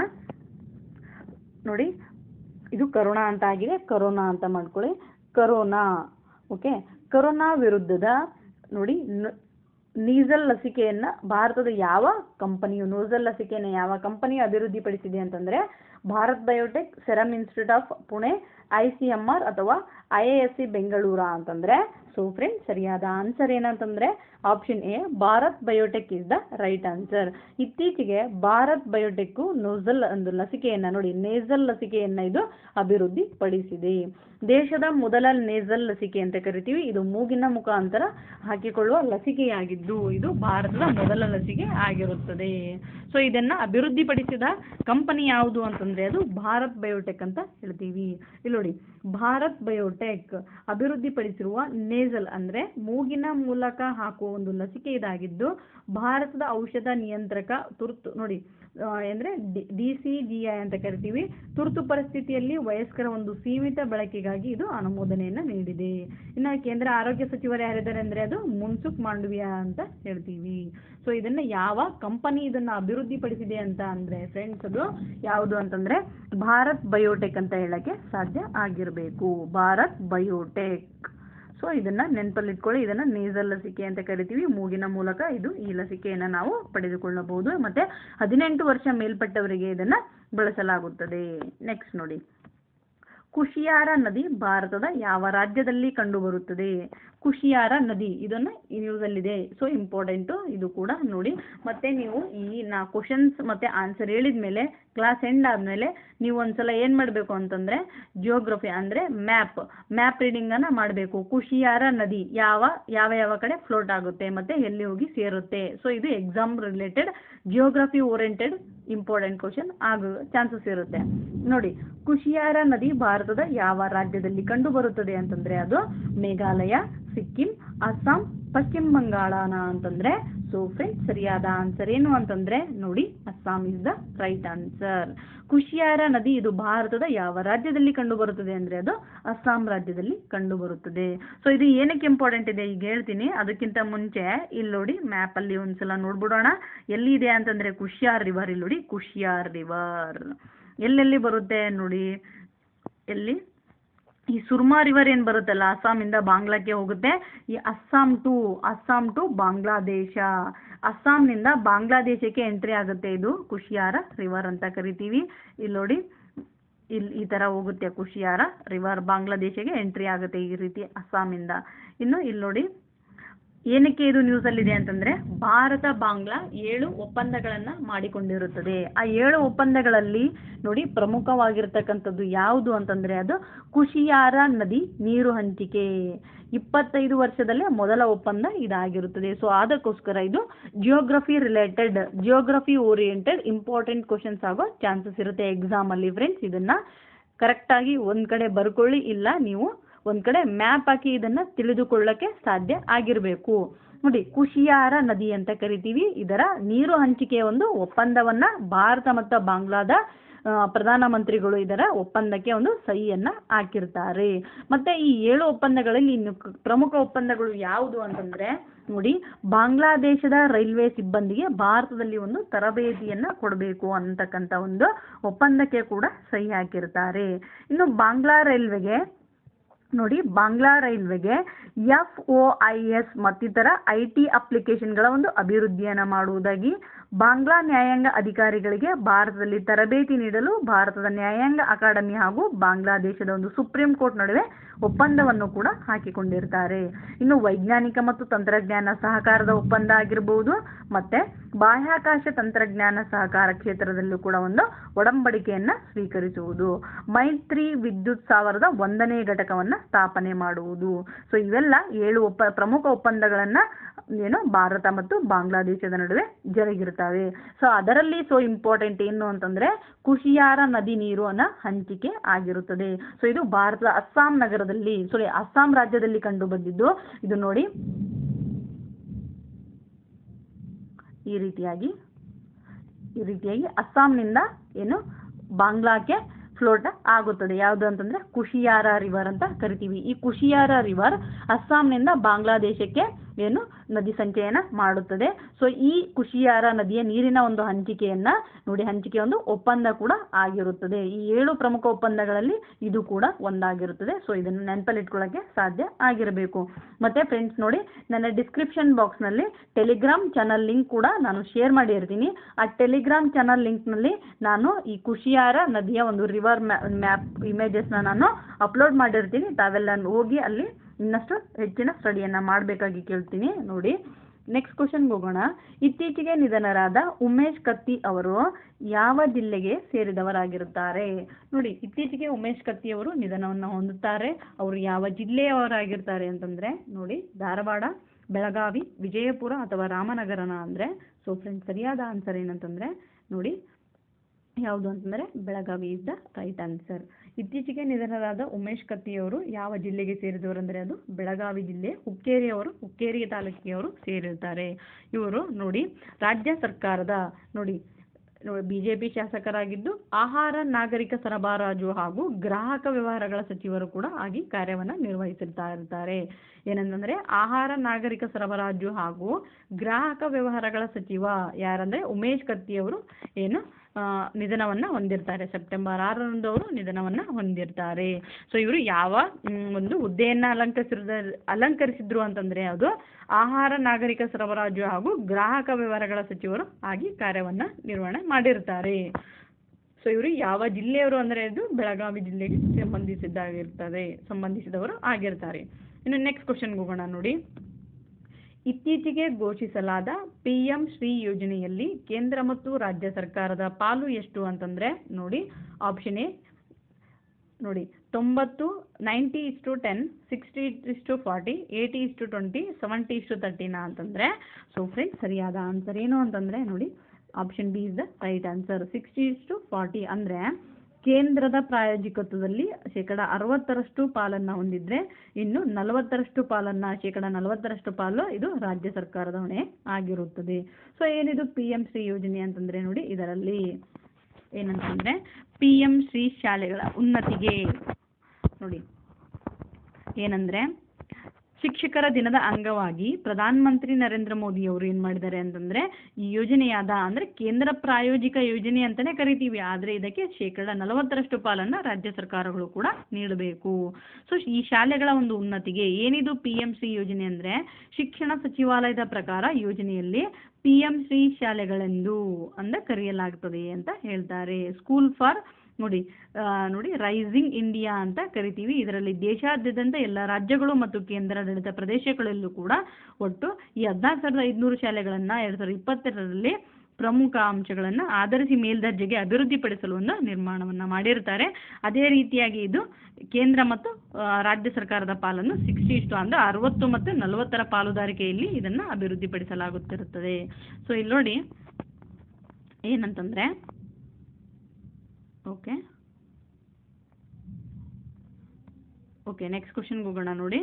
ನೋಡಿ ಇದು ಕರೋನಾ ಅಂತ ಆಗಿದೆ ಕರೋನಾ ಅಂತ ಮಾಡ್ಕೊಳ್ಳಿ ಕರೋನಾ ಓಕೆ ಕರೋನಾ ವಿರುದ್ಧದ ನೋಡಿ ನ- ನೀಸಲ್ ಲಸಿಕೆಯನ್ನ ಭಾರತದ ಯಾವ ಕಂಪನಿಯು ನೋಸಲ್ ಲಸಿಕೆಯನ್ನು ಯಾವ ಕಂಪನಿಯು ಅಭಿವೃದ್ಧಿಪಡಿಸಿದೆ ಅಂತಂದ್ರೆ Bharat Biotech Serum Institute of Pune I C M R ಅಥವಾ ಐ ಎ ಎಸ್ ಸಿ ಬೆಂಗಳೂರ ಅಂತಂದ್ರೆ ಸೊ ಫ್ರೆಂಡ್ ಸರಿಯಾದ ಆನ್ಸರ್ ಏನಂತಂದ್ರೆ option A Bharat Biotech is the right answer ಇತ್ತೀಚೆಗೆ ಭಾರತ್ ಬಯೋಟೆಕ್ ನೋಸಲ್ ಒಂದು ಲಸಿಕೆಯನ್ನ ನೋಡಿ ನೇಸಲ್ ಲಸಿಕೆಯನ್ನ ಇದು ಅಭಿವೃದ್ಧಿ ಪಡಿಸಿದೆ ದೇಶದ ಮೊದಲ ನೇಸಲ್ ಲಸಿಕೆ ಅಂತ ಕರಿತೀವಿ ಇದು ಮೂಗಿನ ಮುಖಾಂತರ ಹಾಕಿಕೊಳ್ಳುವ ಲಸಿಕೆಯಾಗಿದ್ದು ಇದು ಭಾರತದ ಮೊದಲ ಲಸಿಕೆ ಆಗಿರುತ್ತದೆ ಸೊ ಇದನ್ನ ಅಭಿವೃದ್ಧಿಪಡಿಸಿದ ಕಂಪನಿ ಯಾವುದು ಅಂತಂದ್ರೆ ಅದು ಭಾರತ್ ಬಯೋಟೆಕ್ ಅಂತ ಹೇಳ್ತೀವಿ ಇಲ್ಲಿ ನೋಡಿ ಭಾರತ್ ಬಯೋಟೆಕ್ ಅಭಿವೃದ್ಧಿಪಡಿಸಿರುವ ನೇಸಲ್ ಅಂದ್ರೆ ಮೂಗಿನ ಮೂಲಕ ಹಾಕುವ ಒಂದು ಲಸಿಕೆ ಇದಾಗಿದ್ದು ಭಾರತದ ಔಷಧ ನಿಯಂತ್ರಕ ತುರ್ತು ನೋಡಿ ಆ, ಅಂದ್ರೆ ಡಿ ಸಿ ಜಿ ಐ ಅಂತ ಕರಿತೀವಿ ತುರ್ತು ಪರಿಸ್ಥಿತಿಯಲ್ಲಿ ವಯಸ್ಕರ ಒಂದು ಸೀಮಿತ ಬಳಕೆಗಾಗಿ ಇದು ಅನುಮೋದನೆಯನ್ನ ನೀಡಿದೆ ಇನ್ನು ಕೇಂದ್ರ ಆರೋಗ್ಯ ಸಚಿವರು ಯಾರಿದ್ದಾರೆ ಅಂದ್ರೆ ಅದು ಮುನ್ಸುಖ್ ಮಾಂಡವಿಯಾ ಅಂತ ಹೇಳ್ತೀವಿ ಸೊ ಇದನ್ನ ಯಾವ ಕಂಪನಿ ಇದನ್ನ ಅಭಿವೃದ್ಧಿಪಡಿಸಿದೆ ಅಂತ ಅಂದ್ರೆ ಫ್ರೆಂಡ್ಸ್ ಅದು ಯಾವುದು ಅಂತಂದ್ರೆ ಭಾರತ್ ಬಯೋಟೆಕ್ ಅಂತ ಹೇಳಕ್ಕೆ ಸಾಧ್ಯ ಆಗಿರಬೇಕು ಭಾರತ್ ಬಯೋಟೆಕ್ ಸೊ ಇದನ್ನು ನೆನಪಲ್ಲಿ ಇಟ್ಕೊಳ್ಳಿ ಇದನ್ನು ನೇಸಲ್ ಲಸಿಕೆ ಅಂತ ಕರಿತೀವಿ ಮೂಗಿನ ಮೂಲಕ ಇದು ಈ ಲಸಿಕೆಯನ್ನು ನಾವು ಪಡೆದುಕೊಳ್ಳಬಹುದು ಮತ್ತು ಹದಿನೆಂಟು ವರ್ಷ ಮೇಲ್ಪಟ್ಟವರಿಗೆ ಇದನ್ನು ಬಳಸಲಾಗುತ್ತದೆ ನೆಕ್ಸ್ಟ್ ನೋಡಿ ಕುಶಿಯಾರ ನದಿ ಭಾರತದ ಯಾವ ರಾಜ್ಯದಲ್ಲಿ ಕಂಡುಬರುತ್ತದೆ ಕುಶಿಯಾರ ನದಿ ಇದನ್ನು ಈ ನ್ಯೂಸಲ್ಲಿದೆ ಸೊ ಇಂಪಾರ್ಟೆಂಟು ಇದು ಕೂಡ ನೋಡಿ ಮತ್ತೆ ನೀವು ಈ ನಾ ಕ್ವಶನ್ಸ್ ಮತ್ತು ಆನ್ಸರ್ ಹೇಳಿದ ಮೇಲೆ ಕ್ಲಾಸ್ ಎಂಡ್ ಆದಮೇಲೆ ನೀವು ಒಂದ್ಸಲ ಏನು ಮಾಡಬೇಕು ಅಂತಂದರೆ ಜಿಯೋಗ್ರಫಿ ಅಂದರೆ ಮ್ಯಾಪ್ ಮ್ಯಾಪ್ ರೀಡಿಂಗನ್ನು ಮಾಡಬೇಕು ಕುಶಿಯಾರ ನದಿ ಯಾವ ಯಾವ ಯಾವ ಕಡೆ ಫ್ಲೋಟ್ ಆಗುತ್ತೆ ಮತ್ತು ಎಲ್ಲಿ ಹೋಗಿ ಸೇರುತ್ತೆ ಸೊ ಇದು exam related geography oriented important question ಆಗೋ ಚಾನ್ಸಸ್ ಇರುತ್ತೆ ನೋಡಿ ಕುಶಿಯಾರ ನದಿ ಭಾರತದ ಯಾವ ರಾಜ್ಯದಲ್ಲಿ ಕಂಡುಬರುತ್ತದೆ ಅಂತಂದರೆ ಅದು ಮೇಘಾಲಯ ಸಿಕ್ಕಿಂ ಅಸ್ಸಾಂ ಪಶ್ಚಿಮ ಬಂಗಾಳನ ಅಂತಂದರೆ ಸೊ ಫ್ರೆಂಡ್ಸ್ ಸರಿಯಾದ ಆನ್ಸರ್ ಏನು ಅಂತಂದರೆ ನೋಡಿ Assam is the right answer Kushiyara ನದಿ ಇದು ಭಾರತದ ಯಾವ ರಾಜ್ಯದಲ್ಲಿ ಕಂಡುಬರುತ್ತದೆ ಅಂದರೆ ಅದು ಅಸ್ಸಾಂ ರಾಜ್ಯದಲ್ಲಿ ಕಂಡುಬರುತ್ತದೆ ಸೊ ಇದು ಏನಕ್ಕೆ ಇಂಪಾರ್ಟೆಂಟ್ ಇದೆ ಈಗ ಹೇಳ್ತೀನಿ ಅದಕ್ಕಿಂತ ಮುಂಚೆ ಇಲ್ಲಿ ನೋಡಿ ಮ್ಯಾಪಲ್ಲಿ ಒಂದ್ಸಲ ನೋಡ್ಬಿಡೋಣ ಎಲ್ಲಿದೆ ಅಂತಂದರೆ ಕುಶಿಯಾರ್ ರಿವರ್ ಇಲ್ಲಿ ನೋಡಿ ಕುಶಿಯಾರ್ ರಿವರ್ ಎಲ್ಲೆಲ್ಲಿ ಬರುತ್ತೆ ನೋಡಿ ಎಲ್ಲಿ ಈ ಸುರ್ಮಾ ರಿವರ್ ಏನು ಬರುತ್ತಲ್ಲ ಅಸ್ಸಾಮಿಂದ ಬಾಂಗ್ಲಾಕ್ಕೆ ಹೋಗುತ್ತೆ ಈ ಅಸ್ಸಾಂ ಟು ಅಸ್ಸಾಂ ಟು ಬಾಂಗ್ಲಾದೇಶ ಅಸ್ಸಾಂನಿಂದ ಬಾಂಗ್ಲಾದೇಶಕ್ಕೆ ಎಂಟ್ರಿ ಆಗುತ್ತೆ ಇದು ಕುಶಿಯಾರ ರಿವರ್ ಅಂತ ಕರಿತೀವಿ ಇಲ್ಲಿ ನೋಡಿ ಇಲ್ಲಿ ಈ ಥರ ಹೋಗುತ್ತೆ ಕುಶಿಯಾರ ರಿವರ್ ಬಾಂಗ್ಲಾದೇಶಕ್ಕೆ ಎಂಟ್ರಿ ಆಗುತ್ತೆ ಈ ರೀತಿ ಅಸ್ಸಾಮಿಂದ ಇನ್ನು ಇಲ್ಲಿ ನೋಡಿ ಏನಕ್ಕೆ ಇದು ನ್ಯೂಸಲ್ಲಿದೆ ಅಂತಂದರೆ ಭಾರತ ಬಾಂಗ್ಲಾ ಏಳು ಒಪ್ಪಂದಗಳನ್ನು ಮಾಡಿಕೊಂಡಿರುತ್ತದೆ ಆ ಏಳು ಒಪ್ಪಂದಗಳಲ್ಲಿ ನೋಡಿ ಪ್ರಮುಖವಾಗಿರ್ತಕ್ಕಂಥದ್ದು ಯಾವುದು ಅಂತಂದರೆ ಅದು ಕುಶಿಯಾರ ನದಿ ನೀರು ಹಂಚಿಕೆ ಇಪ್ಪತ್ತೈದು ವರ್ಷದಲ್ಲೇ ಮೊದಲ ಒಪ್ಪಂದ ಇದಾಗಿರುತ್ತದೆ ಸೊ ಅದಕ್ಕೋಸ್ಕರ ಇದು geography related geography oriented important questions ಆಗೋ ಚಾನ್ಸಸ್ ಇರುತ್ತೆ ಎಕ್ಸಾಮಲ್ಲಿ ಫ್ರೆಂಡ್ಸ್ ಇದನ್ನು ಕರೆಕ್ಟಾಗಿ ಒಂದು ಕಡೆ ಬರ್ಕೊಳ್ಳಿ ಇಲ್ಲ ನೀವು ಒಂದು ಕಡೆ ಮ್ಯಾಪ್ ಹಾಕಿ ಇದನ್ನು ತಿಳಿದುಕೊಳ್ಳೋಕ್ಕೆ ಸಾಧ್ಯ ಆಗಿರಬೇಕು ನೋಡಿ ಕುಶಿಯಾರ ನದಿ ಅಂತ ಕರಿತೀವಿ ಇದರ ನೀರು ಹಂಚಿಕೆಯ ಒಂದು ಒಪ್ಪಂದವನ್ನು ಭಾರತ ಮತ್ತು ಬಾಂಗ್ಲಾದ ಆ, ಪ್ರಧಾನಮಂತ್ರಿಗಳು ಇದರ ಒಪ್ಪಂದಕ್ಕೆ ಒಂದು ಸಹಿಯನ್ನು ಹಾಕಿರ್ತಾರೆ ಮತ್ತು ಈ ಏಳು ಒಪ್ಪಂದಗಳಲ್ಲಿ ಇನ್ನು ಕ- ಪ್ರಮುಖ ಒಪ್ಪಂದಗಳು ಯಾವುದು ಅಂತಂದರೆ ನೋಡಿ ಬಾಂಗ್ಲಾದೇಶದ ರೈಲ್ವೆ ಸಿಬ್ಬಂದಿಗೆ ಭಾರತದಲ್ಲಿ ಒಂದು ತರಬೇತಿಯನ್ನು ಕೊಡಬೇಕು ಅಂತಕ್ಕಂಥ ಒಂದು ಒಪ್ಪಂದಕ್ಕೆ ಕೂಡ ಸಹಿ ಹಾಕಿರ್ತಾರೆ ಇನ್ನು ಬಾಂಗ್ಲಾ ರೈಲ್ವೆಗೆ ನೋಡಿ ಬಾಂಗ್ಲಾ ರೈಲ್ವೆಗೆ ಎಫ್ ಒ ಐ ಎಸ್ ಮತ್ತಿತರ ಐ ಟಿ ಅಪ್ಲಿಕೇಶನ್ಗಳ ಒಂದು ಅಭಿವೃದ್ಧಿಯನ್ನು ಮಾಡುವುದಾಗಿ ಬಾಂಗ್ಲಾ ನ್ಯಾಯಾಂಗ ಅಧಿಕಾರಿಗಳಿಗೆ ಭಾರತದಲ್ಲಿ ತರಬೇತಿ ನೀಡಲು ಭಾರತದ ನ್ಯಾಯಾಂಗ ಅಕಾಡೆಮಿ ಹಾಗೂ ಬಾಂಗ್ಲಾದೇಶದ ಒಂದು ಸುಪ್ರೀಂ ಕೋರ್ಟ್ ನಡುವೆ ಒಪ್ಪಂದವನ್ನು ಕೂಡ ಹಾಕಿಕೊಂಡಿರ್ತಾರೆ ಇನ್ನು ವೈಜ್ಞಾನಿಕ ಮತ್ತು ತಂತ್ರಜ್ಞಾನ ಸಹಕಾರದ ಒಪ್ಪಂದ ಆಗಿರಬಹುದು ಮತ್ತೆ ಬಾಹ್ಯಾಕಾಶ ತಂತ್ರಜ್ಞಾನ ಸಹಕಾರ ಕ್ಷೇತ್ರದಲ್ಲೂ ಕೂಡ ಒಂದು ಒಡಂಬಡಿಕೆಯನ್ನು ಸ್ವೀಕರಿಸುವುದು ಮೈತ್ರಿ ವಿದ್ಯುತ್ ಸಾವಿರದ ಒಂದನೇ ಘಟಕವನ್ನು ಸ್ಥಾಪನೆ ಮಾಡುವುದು ಸೊ ಇವೆಲ್ಲ ಏಳು ಒಪ್ಪ ಪ್ರಮುಖ ಒಪ್ಪಂದಗಳನ್ನು ಏನು ಭಾರತ ಮತ್ತು ಬಾಂಗ್ಲಾದೇಶದ ನಡುವೆ ಜರುಗಿರ್ತವೆ ಸೊ ಅದರಲ್ಲಿ ಸೊ ಇಂಪಾರ್ಟೆಂಟ್ ಏನು ಅಂತಂದ್ರೆ ಕುಶಿಯಾರ ನದಿ ನೀರು ಅನ್ನೋ ಹಂಚಿಕೆ ಆಗಿರುತ್ತದೆ ಸೊ ಇದು ಭಾರತದ ಅಸ್ಸಾಂ ನಗರದಲ್ಲಿ ಸಾರಿ ಅಸ್ಸಾಂ ರಾಜ್ಯದಲ್ಲಿ ಕಂಡು ಬಂದಿದ್ದು ಇದು ನೋಡಿ ಈ ರೀತಿಯಾಗಿ ಈ ರೀತಿಯಾಗಿ ಅಸ್ಸಾಂನಿಂದ ಏನು ಬಾಂಗ್ಲಾಕ್ಕೆ ಫ್ಲೋಟ್ ಆಗುತ್ತದೆ ಯಾವುದು ಅಂತಂದ್ರೆ ಕುಶಿಯಾರ ರಿವರ್ ಅಂತ ಕರಿತೀವಿ ಈ ಕುಶಿಯಾರ ರಿವರ್ ಅಸ್ಸಾಂನಿಂದ ಬಾಂಗ್ಲಾದೇಶಕ್ಕೆ ಏನು ನದಿ ಸಂಚಯನ ಮಾಡುತ್ತದೆ ಸೊ ಈ ಕುಶಿಯಾರ ನದಿಯ ನೀರಿನ ಒಂದು ಹಂಚಿಕೆಯನ್ನ ನೋಡಿ ಹಂಚಿಕೆ ಒಂದು ಒಪ್ಪಂದ ಕೂಡ ಆಗಿರುತ್ತದೆ ಈ ಏಳು ಪ್ರಮುಖ ಒಪ್ಪಂದಗಳಲ್ಲಿ ಇದು ಕೂಡ ಒಂದಾಗಿರುತ್ತದೆ ಸೊ ಇದನ್ನು ನೆನಪಲ್ಲಿ ಇಟ್ಕೊಳ್ಳೋಕ್ಕೆ ಸಾಧ್ಯ ಆಗಿರಬೇಕು ಮತ್ತೆ ಫ್ರೆಂಡ್ಸ್ ನೋಡಿ ನನ್ನ ಡಿಸ್ಕ್ರಿಪ್ಷನ್ ಬಾಕ್ಸ್ನಲ್ಲಿ ಟೆಲಿಗ್ರಾಮ್ ಚಾನಲ್ ಲಿಂಕ್ ಕೂಡ ನಾನು ಶೇರ್ ಮಾಡಿರ್ತೀನಿ ಆ ಟೆಲಿಗ್ರಾಮ್ ಚಾನಲ್ ಲಿಂಕ್ನಲ್ಲಿ ನಾನು ಈ ಕುಶಿಯಾರ ನದಿಯ ಒಂದು ರಿವರ್ ಮ್ಯಾಪ್ ಇಮೇಜಸ್ನ ನಾನು ಅಪ್ಲೋಡ್ ಮಾಡಿರ್ತೀನಿ ತಾವೆಲ್ಲ ಹೋಗಿ ಅಲ್ಲಿ ಇನ್ನಷ್ಟು ಹೆಚ್ಚಿನ ಸ್ಟಡಿಯನ್ನು ಮಾಡಬೇಕಾಗಿ ಕೇಳ್ತೀನಿ ನೋಡಿ ನೆಕ್ಸ್ಟ್ ಕ್ವಶನ್ಗೆ ಹೋಗೋಣ ಇತ್ತೀಚೆಗೆ ನಿಧನರಾದ ಉಮೇಶ್ ಕತ್ತಿ ಅವರು ಯಾವ ಜಿಲ್ಲೆಗೆ ಸೇರಿದವರಾಗಿರುತ್ತಾರೆ ನೋಡಿ ಇತ್ತೀಚೆಗೆ ಉಮೇಶ್ ಕತ್ತಿ ಅವರು ನಿಧನವನ್ನು ಹೊಂದುತ್ತಾರೆ ಅವರು ಯಾವ ಜಿಲ್ಲೆಯವರಾಗಿರ್ತಾರೆ ಅಂತಂದರೆ ನೋಡಿ ಧಾರವಾಡ ಬೆಳಗಾವಿ ವಿಜಯಪುರ ಅಥವಾ ರಾಮನಗರನ ಅಂದರೆ ಸೊ ಫ್ರೆಂಡ್ಸ್ ಸರಿಯಾದ ಆನ್ಸರ್ ಏನಂತಂದರೆ ನೋಡಿ ಯಾವುದು ಅಂತಂದರೆ Belagavi is the right answer ಇತ್ತೀಚೆಗೆ ನಿಧನರಾದ ಉಮೇಶ್ ಕತ್ತಿಯವರು ಯಾವ ಜಿಲ್ಲೆಗೆ ಸೇರಿದವರು ಅಂದರೆ ಅದು ಬೆಳಗಾವಿ ಜಿಲ್ಲೆ ಹುಕ್ಕೇರಿಯವರು ಹುಕ್ಕೇರಿ ತಾಲೂಕಿಯವರು ಸೇರಿರ್ತಾರೆ ಇವರು ನೋಡಿ ರಾಜ್ಯ ಸರ್ಕಾರದ ನೋಡಿ ಬಿ ಜೆ ಪಿ ಶಾಸಕರಾಗಿದ್ದು ಆಹಾರ ನಾಗರಿಕ ಸರಬರಾಜು ಹಾಗೂ ಗ್ರಾಹಕ ವ್ಯವಹಾರಗಳ ಸಚಿವರು ಕೂಡ ಆಗಿ ಕಾರ್ಯವನ್ನು ನಿರ್ವಹಿಸುತ್ತಾ ಇರ್ತಾರೆ ಏನಂತಂದರೆ ಆಹಾರ ನಾಗರಿಕ ಸರಬರಾಜು ಹಾಗೂ ಗ್ರಾಹಕ ವ್ಯವಹಾರಗಳ ಸಚಿವ ಯಾರಂದರೆ ಉಮೇಶ್ ಕತ್ತಿಯವರು ಏನು ನಿಧನವನ್ನು ಹೊಂದಿರ್ತಾರೆ ಸೆಪ್ಟೆಂಬರ್ ಆರರಂದು ಅವರು ನಿಧನವನ್ನು ಹೊಂದಿರ್ತಾರೆ ಸೊ ಇವರು ಯಾವ ಮ್, ಒಂದು ಹುದ್ದೆಯನ್ನು ಅಲಂಕರಿಸಿದ ಅಲಂಕರಿಸಿದ್ರು ಅಂತಂದರೆ ಅದು ಆಹಾರ ನಾಗರಿಕ ಸರಬರಾಜು ಹಾಗೂ ಗ್ರಾಹಕ ವ್ಯವಹಾರಗಳ ಸಚಿವರು ಆಗಿ ಕಾರ್ಯವನ್ನು ನಿರ್ವಹಣೆ ಮಾಡಿರ್ತಾರೆ ಸೊ ಇವರು ಯಾವ ಜಿಲ್ಲೆಯವರು ಅಂದರೆ ಇದು ಬೆಳಗಾವಿ ಜಿಲ್ಲೆಗೆ ಸಂಬಂಧಿಸಿದ್ದಾಗಿರ್ತದೆ ಸಂಬಂಧಿಸಿದವರು ಆಗಿರ್ತಾರೆ ಇನ್ನು ನೆಕ್ಸ್ಟ್ ಕ್ವಶನ್ಗೆ ಹೋಗೋಣ ನೋಡಿ ಇತ್ತೀಚೆಗೆ ಘೋಷಿಸಲಾದ ಪಿ ಎಂ ಶ್ರೀ ಯೋಜನೆಯಲ್ಲಿ ಕೇಂದ್ರ ಮತ್ತು ರಾಜ್ಯ ಸರ್ಕಾರದ ಪಾಲು ಎಷ್ಟು ಅಂತಂದರೆ ನೋಡಿ ಆಪ್ಷನ್ ಎ ನೋಡಿ ತೊಂಬತ್ತು ninety is to ten sixty is to forty eighty is to twenty seventy is to ತರ್ಟಿನಾ ಅಂತಂದರೆ ಸೊ ಫ್ರೆಂಡ್ಸ್ ಸರಿಯಾದ ಆನ್ಸರ್ ಏನು ಅಂತಂದರೆ ನೋಡಿ option B is the right answer sixty is to forty ಅಂದರೆ ಕೇಂದ್ರದ ಪ್ರಾಯೋಜಿಕತ್ವದಲ್ಲಿ ಶೇಕಡ ಅರವತ್ತರಷ್ಟು ಪಾಲನ್ನು ಹೊಂದಿದ್ರೆ ಇನ್ನು ನಲವತ್ತರಷ್ಟು ಪಾಲನ್ನು ಶೇಕಡ ನಲವತ್ತರಷ್ಟು ಪಾಲು ಇದು ರಾಜ್ಯ ಸರ್ಕಾರದ ಹೊಣೆ ಆಗಿರುತ್ತದೆ ಸೊ ಏನಿದು ಪಿ ಎಂ ಶ್ರೀ ಯೋಜನೆ ಅಂತಂದರೆ ನೋಡಿ ಇದರಲ್ಲಿ ಏನಂತಂದರೆ ಪಿ ಎಂ ಶ್ರೀ ಶಾಲೆಗಳ ಉನ್ನತಿಗೆ ನೋಡಿ ಏನಂದರೆ ಶಿಕ್ಷಕರ ದಿನದ ಅಂಗವಾಗಿ ಪ್ರಧಾನಮಂತ್ರಿ ನರೇಂದ್ರ ಮೋದಿ ಅವರು ಏನು ಮಾಡಿದ್ದಾರೆ ಅಂತಂದರೆ ಈ ಯೋಜನೆಯಾದ ಅಂದರೆ ಕೇಂದ್ರ ಪ್ರಾಯೋಜಿಕ ಯೋಜನೆ ಅಂತಲೇ ಕರಿತೀವಿ ಆದರೆ ಇದಕ್ಕೆ ಶೇಕಡ ನಲವತ್ತರಷ್ಟು ಪಾಲನ್ನು ರಾಜ್ಯ ಸರ್ಕಾರಗಳು ಕೂಡ ನೀಡಬೇಕು ಸೊ ಈ ಶಾಲೆಗಳ ಒಂದು ಉನ್ನತಿಗೆ ಏನಿದು ಪಿ ಎಂ ಶ್ರೀ ಯೋಜನೆ ಅಂದರೆ ಶಿಕ್ಷಣ ಸಚಿವಾಲಯದ ಪ್ರಕಾರ ಯೋಜನೆಯಲ್ಲಿ ಪಿ ಎಂ ಶ್ರೀ ಶಾಲೆಗಳೆಂದು ಅಂತ ಕರೆಯಲಾಗ್ತದೆ ಅಂತ ಹೇಳ್ತಾರೆ ಸ್ಕೂಲ್ ಫಾರ್ ನೋಡಿ ಆ, ನೋಡಿ ರೈಸಿಂಗ್ ಇಂಡಿಯಾ ಅಂತ ಕರಿತೀವಿ ಇದರಲ್ಲಿ ದೇಶಾದ್ಯಂತ ಎಲ್ಲ ರಾಜ್ಯಗಳು ಮತ್ತು ಕೇಂದ್ರಾಡಳಿತ ಪ್ರದೇಶಗಳಲ್ಲೂ ಕೂಡ ಒಟ್ಟು ಈ ಹದಿನಾಲ್ಕು ಸಾವಿರದ ಐದುನೂರು ಶಾಲೆಗಳನ್ನು ಎರಡು ಸಾವಿರದ ಇಪ್ಪತ್ತೆರಡರಲ್ಲಿ ಪ್ರಮುಖ ಅಂಶಗಳನ್ನು ಆಧರಿಸಿ ಮೇಲ್ದರ್ಜೆಗೆ ಅಭಿವೃದ್ಧಿಪಡಿಸಲು ಒಂದು ನಿರ್ಮಾಣವನ್ನು ಮಾಡಿರ್ತಾರೆ ಅದೇ ರೀತಿಯಾಗಿ ಇದು ಕೇಂದ್ರ ಮತ್ತು ಆ, ರಾಜ್ಯ ಸರ್ಕಾರದ ಪಾಲನ್ನು ಸಿಕ್ಸ್ಟಿ ಇಷ್ಟು ಅಂದರೆ ಅರವತ್ತು ಮತ್ತು ನಲವತ್ತರ ಪಾಲುದಾರಿಕೆಯಲ್ಲಿ ಇದನ್ನು ಅಭಿವೃದ್ಧಿಪಡಿಸಲಾಗುತ್ತಿರುತ್ತದೆ ಸೊ ಇಲ್ಲಿ ನೋಡಿ ಏನಂತಂದರೆ ಓಕೆ ಓಕೆ ನೆಕ್ಸ್ಟ್ ಕ್ವಶನ್ಗೆ ಹೋಗೋಣ ನೋಡಿ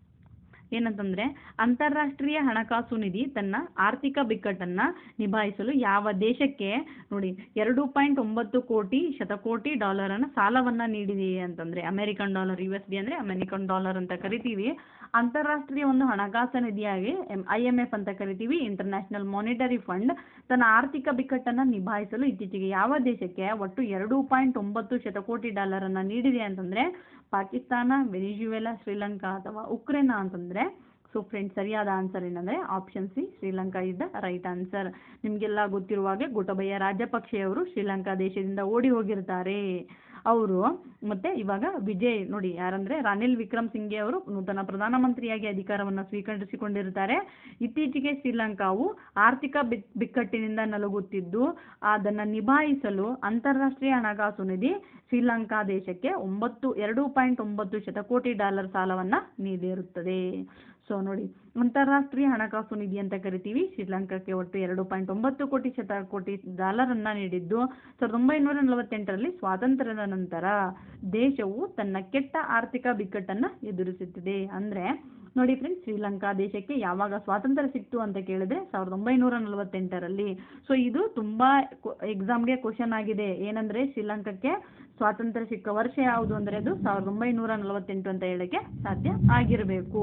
ಏನಂತಂದರೆ ಅಂತಾರಾಷ್ಟ್ರೀಯ ಹಣಕಾಸು ನಿಧಿ ತನ್ನ ಆರ್ಥಿಕ ಬಿಕ್ಕಟ್ಟನ್ನು ನಿಭಾಯಿಸಲು ಯಾವ ದೇಶಕ್ಕೆ ನೋಡಿ ಎರಡು ಪಾಯಿಂಟ್ ಒಂಬತ್ತು ಕೋಟಿ ಶತಕೋಟಿ ಡಾಲರನ್ನು ಸಾಲವನ್ನು ನೀಡಿದೆ ಅಂತಂದರೆ American dollar U S D ಅಂದರೆ ಅಮೆರಿಕನ್ ಡಾಲರ್ ಅಂತ ಕರಿತೀವಿ ಅಂತಾರಾಷ್ಟ್ರೀಯ ಒಂದು ಹಣಕಾಸು ನಿಧಿಯಾಗಿ ಐ ಎಮ್ ಎಫ್ ಅಂತ ಕರಿತೀವಿ ಇಂಟರ್ನ್ಯಾಷನಲ್ ಮಾನಿಟರಿ ಫಂಡ್ ತನ್ನ ಆರ್ಥಿಕ ಬಿಕ್ಕಟ್ಟನ್ನು ನಿಭಾಯಿಸಲು ಇತ್ತೀಚೆಗೆ ಯಾವ ದೇಶಕ್ಕೆ ಒಟ್ಟು ಎರಡು ಪಾಯಿಂಟ್ ಒಂಬತ್ತು ಶತಕೋಟಿ ಡಾಲರನ್ನು ನೀಡಿದೆ ಅಂತಂದರೆ ಪಾಕಿಸ್ತಾನ ವೆನಿಜುವೆಲಾ ಶ್ರೀಲಂಕಾ ಅಥವಾ ಉಕ್ರೇನ ಅಂತಂದರೆ ಸೊ ಫ್ರೆಂಡ್ಸ್ ಸರಿಯಾದ ಆನ್ಸರ್ ಏನಂದರೆ option C Sri Lanka is the right answer ನಿಮಗೆಲ್ಲ ಗೊತ್ತಿರುವ ಹಾಗೆ ಗೊಟಬಯ್ಯ ರಾಜಪಕ್ಷೆಯವರು ಶ್ರೀಲಂಕಾ ದೇಶದಿಂದ ಓಡಿ ಹೋಗಿರ್ತಾರೆ ಅವರು ಮತ್ತೆ ಇವಾಗ ವಿಜಯ್ ನೋಡಿ ಯಾರಂದ್ರೆ ರನಿಲ್ ವಿಕ್ರಮ್ ಸಿಂಘೆ ಅವರು ನೂತನ ಪ್ರಧಾನಮಂತ್ರಿಯಾಗಿ ಅಧಿಕಾರವನ್ನು ಸ್ವೀಕರಿಸಿಕೊಂಡಿರ್ತಾರೆ ಇತ್ತೀಚೆಗೆ ಶ್ರೀಲಂಕಾವು ಆರ್ಥಿಕ ಬಿಕ್- ಬಿಕ್ಕಟ್ಟಿನಿಂದ ನಲುಗುತ್ತಿದ್ದು ಅದನ್ನು ನಿಭಾಯಿಸಲು ಅಂತಾರಾಷ್ಟ್ರೀಯ ಹಣಕಾಸು ನಿಧಿ ಶ್ರೀಲಂಕಾ ದೇಶಕ್ಕೆ ಒಂಬತ್ತು ಎರಡು ಪಾಯಿಂಟ್ ಒಂಬತ್ತು ಶತಕೋಟಿ ಡಾಲರ್ ಸಾಲವನ್ನು ನೀಡಿರುತ್ತದೆ ಸೊ ನೋಡಿ ಅಂತಾರಾಷ್ಟ್ರೀಯ ಹಣಕಾಸು ನಿಧಿ ಅಂತ ಕರಿತೀವಿ ಶ್ರೀಲಂಕಾಕ್ಕೆ ಒಟ್ಟು ಎರಡು ಪಾಯಿಂಟ್ ಒಂಬತ್ತು ಕೋಟಿ ಶತಕೋಟಿ ಡಾಲರನ್ನು ನೀಡಿದ್ದು ಸಾವಿರದ ಒಂಬೈನೂರ ನಲವತ್ತೆಂಟರಲ್ಲಿ ಸ್ವಾತಂತ್ರ್ಯದ ನಂತರ ದೇಶವು ತನ್ನ ಕೆಟ್ಟ ಆರ್ಥಿಕ ಬಿಕ್ಕಟ್ಟನ್ನು ಎದುರಿಸುತ್ತಿದೆ ಅಂದರೆ ನೋಡಿ ಫ್ರೆಂಡ್ಸ್ ಶ್ರೀಲಂಕಾ ದೇಶಕ್ಕೆ ಯಾವಾಗ ಸ್ವಾತಂತ್ರ್ಯ ಸಿಕ್ತು ಅಂತ ಕೇಳಿದ್ರೆ ಸಾವಿರದ ಒಂಬೈನೂರ ನಲವತ್ತೆಂಟರಲ್ಲಿ ಸೊ ಇದು ತುಂಬ ಎಕ್ಸಾಮ್ಗೆ ಕ್ವಶನ್ ಆಗಿದೆ ಏನಂದರೆ ಶ್ರೀಲಂಕಾಕ್ಕೆ ಸ್ವಾತಂತ್ರ್ಯ ಸಿಕ್ಕ ವರ್ಷ ಯಾವುದು ಅಂದರೆ ಅದು ಸಾವಿರದ ಒಂಬೈನೂರ ನಲವತ್ತೆಂಟು ಅಂತ ಹೇಳಕ್ಕೆ ಸಾಧ್ಯ ಆಗಿರಬೇಕು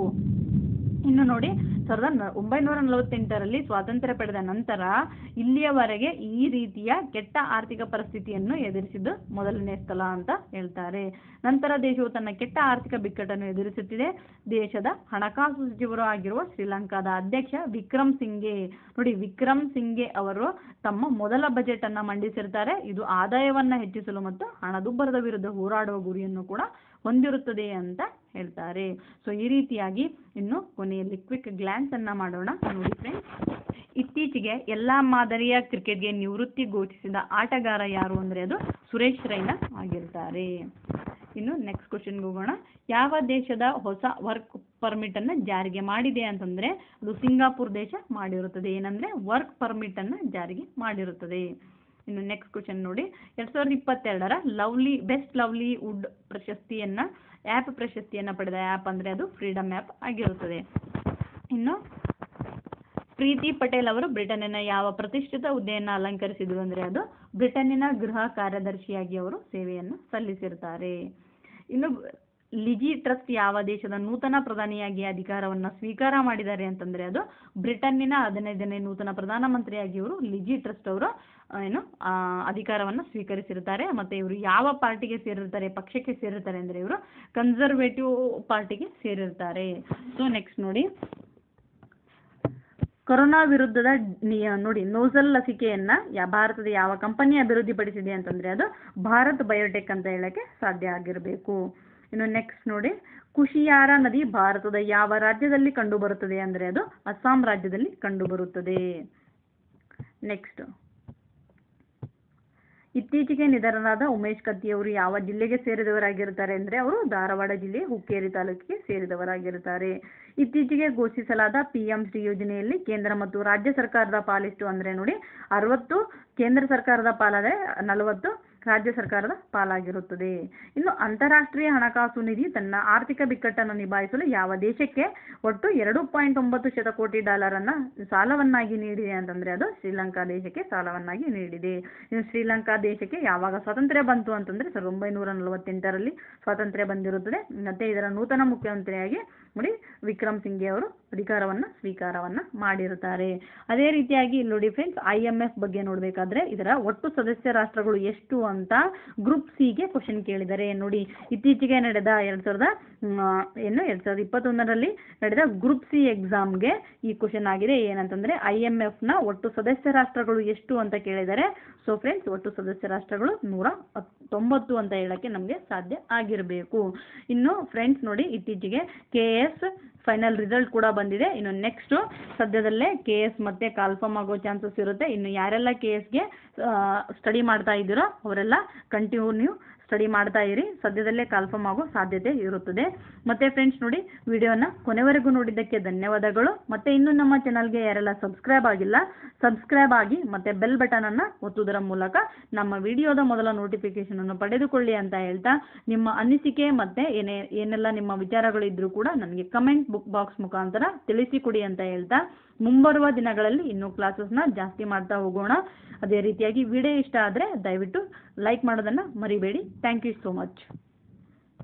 ಇನ್ನು ನೋಡಿ ಸಾವಿರದ ನ- ಒಂಬೈನೂರ ನಲವತ್ತೆಂಟರಲ್ಲಿ ಸ್ವಾತಂತ್ರ್ಯ ಪಡೆದ ನಂತರ ಇಲ್ಲಿಯವರೆಗೆ ಈ ರೀತಿಯ ಕೆಟ್ಟ ಆರ್ಥಿಕ ಪರಿಸ್ಥಿತಿಯನ್ನು ಎದುರಿಸಿದ್ದು ಮೊದಲನೇ ಸ್ಥಳ ಅಂತ ಹೇಳ್ತಾರೆ ನಂತರ ದೇಶವು ತನ್ನ ಕೆಟ್ಟ ಆರ್ಥಿಕ ಬಿಕ್ಕಟ್ಟನ್ನು ಎದುರಿಸುತ್ತಿದೆ ದೇಶದ ಹಣಕಾಸು ಸಚಿವರು ಆಗಿರುವ ಶ್ರೀಲಂಕಾದ ಅಧ್ಯಕ್ಷ ವಿಕ್ರಮ್ ಸಿಂಘೆ ನೋಡಿ ವಿಕ್ರಮ್ ಸಿಂಘೆ ಅವರು ತಮ್ಮ ಮೊದಲ ಬಜೆಟ್ ಅನ್ನ ಮಂಡಿಸಿರ್ತಾರೆ ಇದು ಆದಾಯವನ್ನ ಹೆಚ್ಚಿಸಲು ಮತ್ತು ಹಣದುಬ್ಬರದ ವಿರುದ್ಧ ಹೋರಾಡುವ ಗುರಿಯನ್ನು ಕೂಡ ಹೊಂದಿರುತ್ತದೆ ಅಂತ ಹೇಳ್ತಾರೆ ಸೊ ಈ ರೀತಿಯಾಗಿ ಇನ್ನು ಕೊನೆಯಲ್ಲಿ ಕ್ವಿಕ್ ಗ್ಲ್ಯಾನ್ಸ್ ಅನ್ನ ಮಾಡೋಣ ನೋಡಿ ಫ್ರೆಂಡ್ಸ್ ಇತ್ತೀಚೆಗೆ ಎಲ್ಲ ಮಾದರಿಯ ಕ್ರಿಕೆಟ್ಗೆ ನಿವೃತ್ತಿ ಘೋಷಿಸಿದ ಆಟಗಾರ ಯಾರು ಅಂದರೆ ಅದು ಸುರೇಶ್ ರೈನಾ ಆಗಿರ್ತಾರೆ ಇನ್ನು ನೆಕ್ಸ್ಟ್ ಕ್ವಶನ್ಗೆ ಹೋಗೋಣ ಯಾವ ದೇಶದ ಹೊಸ ವರ್ಕ್ ಪರ್ಮಿಟ್ ಅನ್ನ ಜಾರಿಗೆ ಮಾಡಿದೆ ಅಂತಂದ್ರೆ ಅದು ಸಿಂಗಾಪುರ್ ದೇಶ ಮಾಡಿರುತ್ತದೆ ಏನಂದ್ರೆ ವರ್ಕ್ ಪರ್ಮಿಟ್ ಅನ್ನ ಜಾರಿಗೆ ಮಾಡಿರುತ್ತದೆ ಇನ್ನು ನೆಕ್ಸ್ಟ್ ಕ್ವಶನ್ ನೋಡಿ ಎರಡ್ ಸಾವಿರದ ಇಪ್ಪತ್ತೆರಡರ ಲವ್ಲಿ ಬೆಸ್ಟ್ ಲವ್ಲಿ ವುಡ್ ಪ್ರಶಸ್ತಿಯನ್ನ ಆ್ಯಪ್ ಪ್ರಶಸ್ತಿಯನ್ನ ಪಡೆದ ಆ್ಯಪ್ ಅಂದ್ರೆ ಅದು ಫ್ರೀಡಮ್ ಆ್ಯಪ್ ಆಗಿರುತ್ತದೆ ಇನ್ನು ಪ್ರೀತಿ ಪಟೇಲ್ ಅವರು ಬ್ರಿಟನ್ನಿನ ಯಾವ ಪ್ರತಿಷ್ಠಿತ ಹುದ್ದೆಯನ್ನು ಅಲಂಕರಿಸಿದ್ರು ಅಂದರೆ ಅದು ಬ್ರಿಟನ್ನಿನ ಗೃಹ ಕಾರ್ಯದರ್ಶಿಯಾಗಿ ಅವರು ಸೇವೆಯನ್ನು ಸಲ್ಲಿಸಿರ್ತಾರೆ ಇನ್ನು ಲಿಜಿ ಟ್ರಸ್ಟ್ ಯಾವ ದೇಶದ ನೂತನ ಪ್ರಧಾನಿಯಾಗಿ ಅಧಿಕಾರವನ್ನು ಸ್ವೀಕಾರ ಮಾಡಿದ್ದಾರೆ ಅಂತಂದರೆ ಅದು ಬ್ರಿಟನ್ನಿನ ಹದಿನೈದನೇ ನೂತನ ಪ್ರಧಾನಮಂತ್ರಿಯಾಗಿ ಇವರು ಲಿಜಿ ಟ್ರಸ್ಟ್ ಅವರು ಆ, ಏನು ಅಧಿಕಾರವನ್ನು ಸ್ವೀಕರಿಸಿರ್ತಾರೆ ಮತ್ತು ಇವರು ಯಾವ ಪಾರ್ಟಿಗೆ ಸೇರಿರ್ತಾರೆ ಪಕ್ಷಕ್ಕೆ ಸೇರಿರ್ತಾರೆ ಅಂದರೆ ಇವರು ಕನ್ಸರ್ವೇಟಿವ್ ಪಾರ್ಟಿಗೆ ಸೇರಿರ್ತಾರೆ ಸೊ ನೆಕ್ಸ್ಟ್ ನೋಡಿ ಕೊರೋನಾ ವಿರುದ್ಧದ ನಿ- ನೋಡಿ ನೋಸಲ್ ಲಸಿಕೆಯನ್ನ ಯಾ ಭಾರತದ ಯಾವ ಕಂಪನಿ ಅಭಿವೃದ್ಧಿಪಡಿಸಿದೆ ಅಂತಂದ್ರೆ ಅದು ಭಾರತ್ ಬಯೋಟೆಕ್ ಅಂತ ಹೇಳಕ್ಕೆ ಸಾಧ್ಯ ಆಗಿರಬೇಕು ಇನ್ನು ನೆಕ್ಸ್ಟ್ ನೋಡಿ ಕುಶಿಯಾರ ನದಿ ಭಾರತದ ಯಾವ ರಾಜ್ಯದಲ್ಲಿ ಕಂಡುಬರುತ್ತದೆ ಅಂದರೆ ಅದು ಅಸ್ಸಾಂ ರಾಜ್ಯದಲ್ಲಿ ಕಂಡುಬರುತ್ತದೆ ನೆಕ್ಸ್ಟ್ ಇತ್ತೀಚೆಗೆ ನಿಧನರಾದ ಉಮೇಶ್ ಕತ್ತಿಯವರು ಯಾವ ಜಿಲ್ಲೆಗೆ ಸೇರಿದವರಾಗಿರುತ್ತಾರೆ ಅಂದರೆ ಅವರು ಧಾರವಾಡ ಜಿಲ್ಲೆಯ ಹುಕ್ಕೇರಿ ತಾಲೂಕಿಗೆ ಸೇರಿದವರಾಗಿರುತ್ತಾರೆ ಇತ್ತೀಚೆಗೆ ಘೋಷಿಸಲಾದ ಪಿ ಎಂ ಶ್ರೀ ಯೋಜನೆಯಲ್ಲಿ ಕೇಂದ್ರ ಮತ್ತು ರಾಜ್ಯ ಸರ್ಕಾರದ ಪಾಲಿಷ್ಟು ಅಂದರೆ ನೋಡಿ ಅರವತ್ತು ಕೇಂದ್ರ ಸರ್ಕಾರದ ಪಾಲಾದರೆ ನಲವತ್ತು ರಾಜ್ಯ ಸರ್ಕಾರದ ಪಾಲಾಗಿರುತ್ತದೆ ಇನ್ನು ಅಂತಾರಾಷ್ಟ್ರೀಯ ಹಣಕಾಸು ನಿಧಿ ತನ್ನ ಆರ್ಥಿಕ ಬಿಕ್ಕಟ್ಟನ್ನು ನಿಭಾಯಿಸಲು ಯಾವ ದೇಶಕ್ಕೆ ಒಟ್ಟು ಎರಡು ಪಾಯಿಂಟ್ ಒಂಬತ್ತು ಶತಕೋಟಿ ಡಾಲರನ್ನು ಸಾಲವನ್ನಾಗಿ ನೀಡಿದೆ ಅಂತಂದರೆ ಅದು ಶ್ರೀಲಂಕಾ ದೇಶಕ್ಕೆ ಸಾಲವನ್ನಾಗಿ ನೀಡಿದೆ ಇನ್ನು ಶ್ರೀಲಂಕಾ ದೇಶಕ್ಕೆ ಯಾವಾಗ ಸ್ವಾತಂತ್ರ್ಯ ಬಂತು ಅಂತಂದರೆ ಸಾವಿರದ ಒಂಬೈನೂರ ನಲವತ್ತೆಂಟರಲ್ಲಿ ಸ್ವಾತಂತ್ರ್ಯ ಬಂದಿರುತ್ತದೆ ಮತ್ತು ಇದರ ನೂತನ ಮುಖ್ಯಮಂತ್ರಿಯಾಗಿ ನೋಡಿ ವಿಕ್ರಮ್ ಸಿಂಘೆ ಅವರು ಅಧಿಕಾರವನ್ನು ಸ್ವೀಕಾರವನ್ನು ಮಾಡಿರುತ್ತಾರೆ ಅದೇ ರೀತಿಯಾಗಿ ಇಲ್ಲಿ ನೋಡಿ ಫ್ರೆಂಡ್ಸ್ ಐ ಎಮ್ ಎಫ್ ಬಗ್ಗೆ ನೋಡಬೇಕಾದ್ರೆ ಇದರ ಒಟ್ಟು ಸದಸ್ಯ ರಾಷ್ಟ್ರಗಳು ಎಷ್ಟು ಅಂತ ಗ್ರೂಪ್ ಸಿಗೆ ಕ್ವಶನ್ ಕೇಳಿದ್ದಾರೆ ನೋಡಿ ಇತ್ತೀಚೆಗೆ ನಡೆದ ಎರಡು ಸಾವಿರದ ಮ್, ಏನು ಎರಡು ಸಾವಿರದ ಇಪ್ಪತ್ತೊಂದರಲ್ಲಿ ನಡೆದ ಗ್ರೂಪ್ ಸಿ ಎಕ್ಸಾಮ್ಗೆ ಈ ಕ್ವಶನ್ ಆಗಿದೆ ಏನಂತಂದರೆ ಐ ಎಮ್ ಎಫ್ನ ಒಟ್ಟು ಸದಸ್ಯ ರಾಷ್ಟ್ರಗಳು ಎಷ್ಟು ಅಂತ ಕೇಳಿದ್ದಾರೆ ಸೊ ಫ್ರೆಂಡ್ಸ್ ಒಟ್ಟು ಸದಸ್ಯ ರಾಷ್ಟ್ರಗಳು ನೂರ ತೊಂಬತ್ತು ಅಂತ ಹೇಳಕ್ಕೆ ನಮಗೆ ಸಾಧ್ಯ ಆಗಿರಬೇಕು ಇನ್ನು ಫ್ರೆಂಡ್ಸ್ ನೋಡಿ ಇತ್ತೀಚೆಗೆ ಕೆ ಎಸ್ ಫೈನಲ್ ರಿಸಲ್ಟ್ ಕೂಡ ಬಂದಿದೆ ಇನ್ನು ನೆಕ್ಸ್ಟು ಸದ್ಯದಲ್ಲೇ ಕೆ ಎಸ್ ಮತ್ತೆ ಕಾಲ್ಫರ್ಮ್ ಆಗೋ ಚಾನ್ಸಸ್ ಇರುತ್ತೆ ಇನ್ನು ಯಾರೆಲ್ಲ ಕೆ ಎಸ್ಗೆ ಸ್ಟಡಿ ಮಾಡ್ತಾ ಇದ್ದೀರೋ ಅವರೆಲ್ಲ ಕಂಟಿನ್ಯೂ ಸ್ಟಡಿ ಮಾಡ್ತಾ ಇರಿ ಸದ್ಯದಲ್ಲೇ ಕಾಲ್ಫರ್ಮ್ ಆಗೋ ಸಾಧ್ಯತೆ ಇರುತ್ತದೆ ಮತ್ತೆ ಫ್ರೆಂಡ್ಸ್ ನೋಡಿ ವಿಡಿಯೋನ ಕೊನೆವರೆಗೂ ನೋಡಿದ್ದಕ್ಕೆ ಧನ್ಯವಾದಗಳು ಮತ್ತೆ ಇನ್ನೂ ನಮ್ಮ ಚಾನಲ್ಗೆ ಯಾರೆಲ್ಲ ಸಬ್ಸ್ಕ್ರೈಬ್ ಆಗಿಲ್ಲ ಸಬ್ಸ್ಕ್ರೈಬ್ ಆಗಿ ಮತ್ತೆ ಬೆಲ್ ಬಟನ್ ಅನ್ನ ಒತ್ತುವುದರ ಮೂಲಕ ನಮ್ಮ ವಿಡಿಯೋದ ಮೊದಲ ನೋಟಿಫಿಕೇಶನ್ ಅನ್ನು ಪಡೆದುಕೊಳ್ಳಿ ಅಂತ ಹೇಳ್ತಾ ನಿಮ್ಮ ಅನಿಸಿಕೆ ಮತ್ತೆ ಏನೇ ಏನೆಲ್ಲ ನಿಮ್ಮ ವಿಚಾರಗಳು ಇದ್ರೂ ಕೂಡ ನನಗೆ ಕಮೆಂಟ್ ಬುಕ್ ಬಾಕ್ಸ್ ಮುಖಾಂತರ ತಿಳಿಸಿಕೊಡಿ ಅಂತ ಹೇಳ್ತಾ ಮುಂಬರುವ ದಿನಗಳಲ್ಲಿ ಇನ್ನೂ ಕ್ಲಾಸಸ್ನ ಜಾಸ್ತಿ ಮಾಡ್ತಾ ಹೋಗೋಣ ಅದೇ ರೀತಿಯಾಗಿ ವಿಡಿಯೋ ಇಷ್ಟ ಆದರೆ ದಯವಿಟ್ಟು ಲೈಕ್ ಮಾಡೋದನ್ನು ಮರಿಬೇಡಿ ಥ್ಯಾಂಕ್ ಯು ಸೋ ಮಚ್